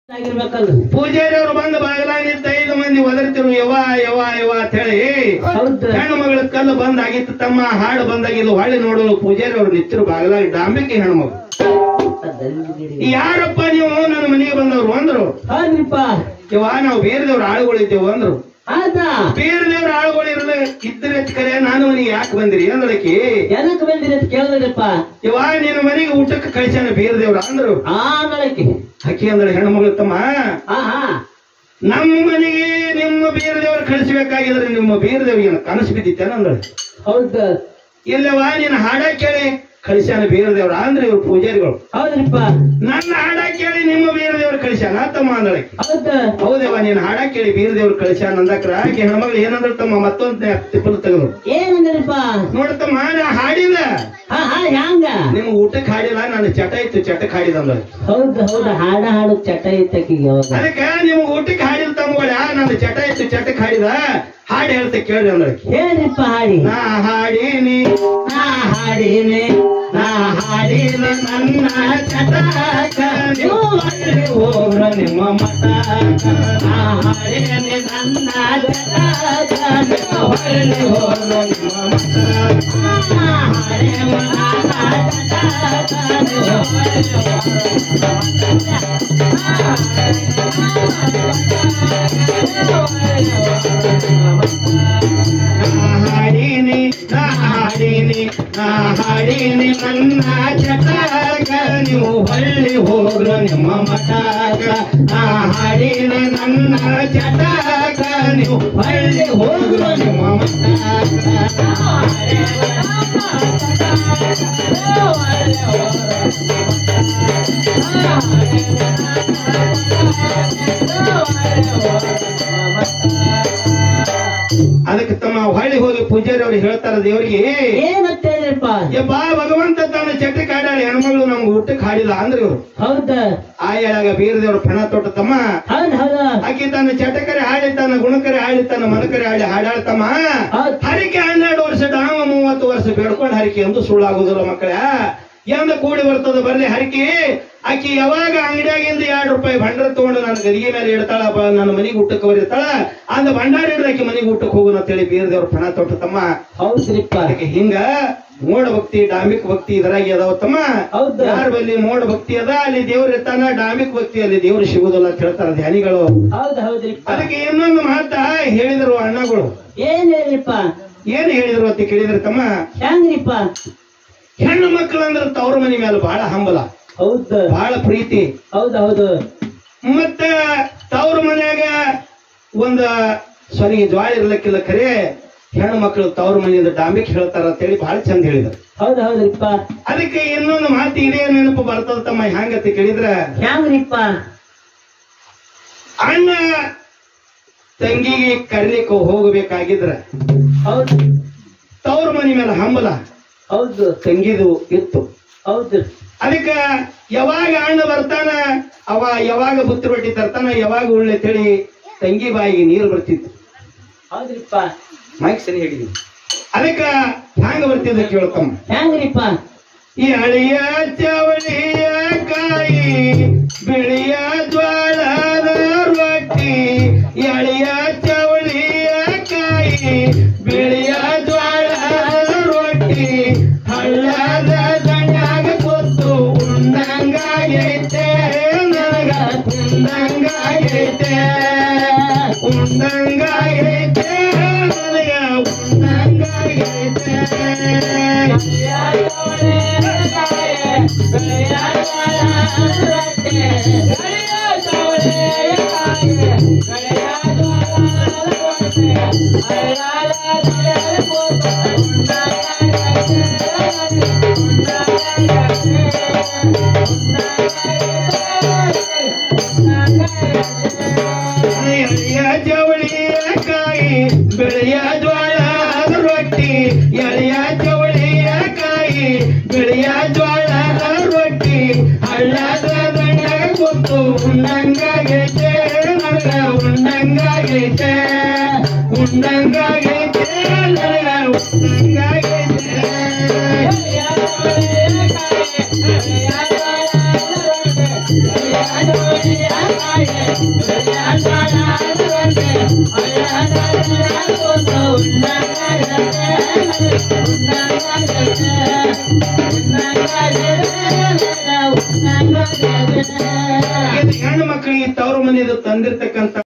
ಆಗಿರ್ಬೇಕಲ್ಲ ಪೂಜಾರಿ ಅವರು ಬಂದ ಬಾಗಿಲಾಗಿದ್ದ ಐದು ಮಂದಿ ಒದರ್ತಿರು ಯವ ಯವ ಯವ ಅಂತ ಹೇಳಿ ಹೌದು ಹೆಣ್ಣು ಮಗಳ ಕಲ್ಲು ಬಂದಾಗಿತ್ತು ತಮ್ಮ ಹಾಡು ಬಂದಾಗಿದ್ದು ಹೊಳ್ಳಿ ನೋಡಲು ಪೂಜಾರಿ ಅವರು ನಿಂತಿರು ಬಾಗಿಲಾಗಿ ಡಾಂಬಿಕೆ ಹೆಣ್ಮಗಳು ಯಾರಪ್ಪ ನೀವು ನನ್ನ ಮನೆಗೆ ಬಂದವರು ಅಂದ್ರು ಹೌದ್ರಿಪ್ಪ ಯವ್ವ ನಾವು ಬೇರೆ ದೇವ್ರ ಆಳುಗಳಿದ್ದೇವು ಅಂದ್ರು ಆದ ಬೇರೆ ದೇವ್ರ ಆಳುಗಳು ಇರಲ್ಲ ಇದ್ರೆ ಕರೆ ನಾನು ಮನೆಗೆ ಯಾಕೆ ಬಂದಿರಿ ಅಂದಳಕಿ ಎದಕ್ ಬಂದಿರಿ ಅಂತ ಕೇಳಿದ್ರಪ್ಪ ಯವ್ವ ನಿನ್ನ ಮನೆಗೆ ಊಟಕ್ಕೆ ಕಳಿಸ್ಯಾನ ಬೇರೆ ದೇವ್ರ ಅಂದ್ರು ಆಮೇಲೆ ಅಕ್ಕಿ ಅಂದಳು ಹೆಣ್ಮಗಳು ತಮ್ಮ ಹಾ ಹಾ ನಮ್ಮ ಮನೆಗೆ ನಿಮ್ಮ ಬೀರ ದೇವರು ಕಳಿಸ್ಬೇಕಾಗಿದ್ರೆ ನಿಮ್ಮ ಬೀರ ದೇವರಿಗೆ ಕನಸು ಬಿದ್ದಿತ್ತೇನ ಅಂದಳು ಹೌದು ಇಲ್ಲವಾ ನೀನು ಹಾಡ ಕೇಳಿ ಕಳಿಸ್ಯಾನ ಬೀರ ದೇವ್ರ ಅಂದ್ರೆ ಇವ್ರು ಪೂಜಾರಿಗಳು ಹೌದ್ರಿಪ್ಪ ನನ್ನ ಹಾಡ ಕೇಳಿ ನಿಮ್ಮ ಬೀರ ದೇವ್ರ ಕಳಿಸ್ಯಾನ ತಮ್ಮ ಅಂದಳೆ ಹೌದು ಹೌದವ್ವ ನೀನು ಹಾಡ ಕೇಳಿ ಬೀರ ದೇವ್ರ ಕಳಿಸ್ಯಾನ ಅಂದಕ್ರ ಆಕೆ ಹೆಣ್ಮಗಳು ಏನಂದ್ರೆ ತಮ್ಮ ಮತ್ತೊಂದ್ ತಿಪ್ಪಲು ತೆಗೆದು ಏನಂದ್ರಿಪ್ಪ ನೋಡ್ತಮ್ಮ ನಾ ಹಾಡಿದ ಹಾ ಹಾ ಹ್ಯಾಂಗ ನಿಮ್ ಊಟಕ್ಕೆ ಹಾಡಿಲ್ಲ ನಾನು ಚಟ ಇತ್ತು ಚಟಕ್ಕೆ ಹಾಡಿದ ಅಂದಳೆ ಹೌದು ಹೌದು ಹಾಡ ಹಾಡು ಚಟ ಇತ್ತಕ್ಕಿಗೆ ಅವಾಗ ಅದಕ್ಕೆ ನಿಮ್ ಊಟಕ್ಕೆ ಹಾಡಿದ ತಮ್ಮಗಳ ನಾನು ಚಟ ಇತ್ತು ಚಟಕ್ಕೆ ಹಾಡಿದ ಹಾಡು ಹೇಳ್ತೆ ಕೇಳಿ ಅಂದಳೆ ಹೇಳ್ರಿಪ್ಪ ಹಾಡಿ ನಾ ಹಾಡೀನಿ ನಾ ಹಾಡಿನೆ ನಾ ಹಾಡಿನೆ ನನ್ನ ಚಟಾಕ ನೀವು ಅಲ್ಲಿ ಹೋಗ್ರ ನಿಮ್ಮ ಮಠಕ ನಾ ಹಾಡಿನೆ ನನ್ನ ಚಟಾಕ ನೀವು ಅಲ್ಲಿ ಹೋಗ್ರ ನಿಮ್ಮ ಮಠಕ ನಾ ಹಾಡಿನೆ ನನ್ನ ಚಟಾಕ ನೀವು ಅಲ್ಲಿ ನಾ ಹಾಡೀನಿ ನಾ ಹಾಡೀನಿ ನಾ ಹಾಡೀನಿ ನನ್ನ ಚಟಾಕ ನೀವು ಹೊಳ್ಳಿ ಹೋಗ್ರ ನಿಮ್ಮ ಮಠಾಕ ನಾ ಹಾಡೀನಿ ನನ್ನ ಚಟಾಕ ನೀವು ಹೊಳ್ಳಿ ಹೋಗ್ರ ನಿಮ್ಮ ಅದಕ್ಕೆ ತಮ್ಮ ಹೊಳ್ಳಿ ಹೋಗಿ ಪೂಜಾರಿ ಅವ್ರಿಗೆ ಹೇಳ್ತಾರ ದೇವರಿಗೆ ಏನಂತ ಹೇಳಿರಪ್ಪ ಯಪ್ಪ ಭಗವಂತ ತಾನು ಚಟ್ಟಿ ಕಾಡಾಳಿ ಹೆಣ್ಮಗಳು ನಮ್ಗೆ ಊಟಕ್ಕೆ ಹಾಡಿಲ್ಲ ಅಂದ್ರೆ ಇವ್ರು ಹೌದ ಆ ಹೇಳಾಗ ಬೀರದೇವ್ರ ಪೆಣ ತೊಟ್ಟ ತಮ್ಮ ಹೌದ್ ಹೌದ ಆಕಿ ತನ್ನ ಚಟಕರೆ ಹಾಡಿ ತನ್ನ ಗುಣಕರೆ ಹಾಡಿ ತನ್ನ ಮನಕರೆ ಹಾಡಿ ಹಾಡಾಡ್ತಮ್ಮ ಹೌದ್ ಹರಿಕೆ ಹನ್ನೆರಡು ವರ್ಷ ಡಾಮ ಮೂವತ್ತು ವರ್ಷ ಬೇಡ್ಕೊಂಡು ಹರಿಕೆ ಎಂದು ಸುಳ್ಳಾಗುದಿಲ್ಲ ಮಕ್ಕಳ ಎಂದ ಕೂಡಿ ಬರ್ತದ ಬರ್ಲಿ ಹರಿಕೆ ಆಕಿ ಯಾವಾಗ ಅಂಗಡಿಯಾಗಿಂದ ಎರಡು ರೂಪಾಯಿ ಭಂಡಾರ ತಗೊಂಡು ನನ್ನ ಗದಿಗೆ ಮೇಲೆ ಇಡ್ತಾಳ ಬ- ನನ್ನ ಮನೆಗೆ ಊಟಕ್ಕೆ ಬರೀತಾಳ ಅಂದ ಭಂಡಾರ ಹಿಡಿದು ಆಕಿ ಮನೆಗೆ ಊಟಕ್ಕೆ ಹೋಗುನ ಅಂತೇಳಿ ಬೀರದೇವ್ರ ಪಣ ತೊಟ್ಟ ತಮ್ಮ ಹೌದ್ರಿಪ್ಪ ಅದಕ್ಕೆ ಹಿಂಗ ಮೋಡ ಭಕ್ತಿ ಡಾಂಬಿಕ್ ಭಕ್ತಿ ಇದರಾಗಿ ಅದಾವ ತಮ್ಮ ಹೌದು. ಯಾರ ಬಲ್ಲಿ ಮೋಡ ಭಕ್ತಿ ಅದ ಅಲ್ಲಿ ದೇವ್ರ ಇರ್ತಾನ ಡಾಂಬಿಕ್ ಭಕ್ತಿ ಅಲ್ಲಿ ದೇವ್ರು ಸಿಗುದಿಲ್ಲ ಅಂತ ಹೇಳ್ತಾರ ಧ್ಯಾನಿಗಳು ಹೌದ್ ಹೌದ್ರಿಪ್ಪ ಅದಕ್ಕೆ ಇನ್ನೊಂದು ಮಾತ ಹೇಳಿದ್ರು ಅಣ್ಣಗಳು ಏನ್ ಹೇಳಿರಿಪ್ಪ ಏನ್ ಹೇಳಿದ್ರು ಅಂತ ಕೇಳಿದ್ರೆ ತಮ್ಮ ಹೆಂಗ್ರಿಪ್ಪ ಹೆಣ್ಣು ಮಕ್ಕಳು ಅಂದ್ರೆ ತವ್ರ ಮನೆ ಮೇಲೆ ಬಹಳ ಹಂಬಲ ಹೌದ್ ಬಹಳ ಪ್ರೀತಿ ಹೌದ್ ಹೌದು ಮತ್ತ ತವ್ರ ಮನ್ಯಾಗ ಒಂದ ಸ್ವನಿಗೆ ಜ್ವಾಳ ಇರ್ಲಿಕ್ಕಿಲ್ಲ ಖರೆ ಹೆಣ್ಣು ಮಕ್ಕಳು ತವ್ರ ಮನೆಯಿಂದ ಡಾಂಬಿಕ್ ಹೇಳ್ತಾರ ಅಂತೇಳಿ ಬಹಳ ಚಂದ ಹೇಳಿದ್ರು ಹೌದ್ ಹೌದ್ರಿಪ್ಪ ಅದಕ್ಕೆ ಇನ್ನೊಂದು ಮಾತು ಇದೇ ನೆನಪು ಬರ್ತದ ತಮ್ಮ ಹ್ಯಾಂಗಂತ ಕೇಳಿದ್ರ ಹೆಂಗ್ರಿಪ್ಪ ಅಣ್ಣ ತಂಗಿಗೆ ಕರಿಲಿಕ್ಕೆ ಹೋಗಬೇಕಾಗಿದ್ರ ಹೌದ್ ತವ್ರ ಮನೆ ಮೇಲೆ ಹಂಬಲ ಹೌದು ತಂಗಿದು ಇತ್ತು ಹೌದು ಅದಕ್ಕ ಯಾವಾಗ ಅಣ್ಣ ಬರ್ತಾನ ಅವ ಯಾವಾಗ ಬುತ್ತಿ ರೊಟ್ಟಿ ತರ್ತಾನ ಯಾವಾಗ ಉಳ್ಳೆ ತಳಿ ತಂಗಿ ಬಾಯಿಗೆ ನೀರು ಬರ್ತಿತ್ತು ಹೌದ್ರಿಪ್ಪ ಮೈಕ್ ಸರಿ ಹೇಳಿದ್ವಿ ಅದಕ್ಕ ಹ್ಯಾಂಗ ಬರ್ತಿದ್ದ ಕೇಳ್ತಮ್ಮ ಹೆಂಗ್ರಿಪ್ಪ ಈ ಹಳಿಯ ಚವಳಿಯ ಕಾಯಿ ಬಿಳಿಯ ಜ್ವಾಳದ ರೊಟ್ಟಿ ಈ ಹಳಿಯ ಚವಳಿಯ ಕಾಯಿ ಬಿಳಿಯ ಜ್ವಾಳದ ರೊಟ್ಟಿ ಹಳ್ಳದ ದಂಡಾಗ ಕೊತ್ತು ಉಂಡಂಗಾಗೈತೆ ನನಗ ಉಂಡಂಗಾಗೈತೆ ಉಂಡಂಗಾಗೈತೆ ನನಗ ಉಂಡಂಗಾಗೈತೆ ಎಳೆಯ ಜವಳಿಯ ಕಾಯಿ ಬೆಳೆಯ ಜ್ವಾಳದ ರೊಟ್ಟಿ ಎಳೆಯ ಜವಳಿಯ ಕಾಯಿ ಬೆಳೆಯ ಜ್ವಾಳದ ರೊಟ್ಟಿ ಹಳ್ಳದ ದಂಡಗ ಗೊತ್ತು ಉಂಡಂಗಾಗೈತೆ ನನಗ ಉಂಡಂಗಾಗೈತೆ ಉಂಡಂಗಾಗೈತೆ ನನಗ ಉಂಡಂಗಾಗೈತೆ Yeah. ಇದು ಹೆಣ್ಣು ಮಕ್ಕಳಿಗೆ ತವರು ಮನೆಯದು ತಂದಿರ್ತಕ್ಕಂಥ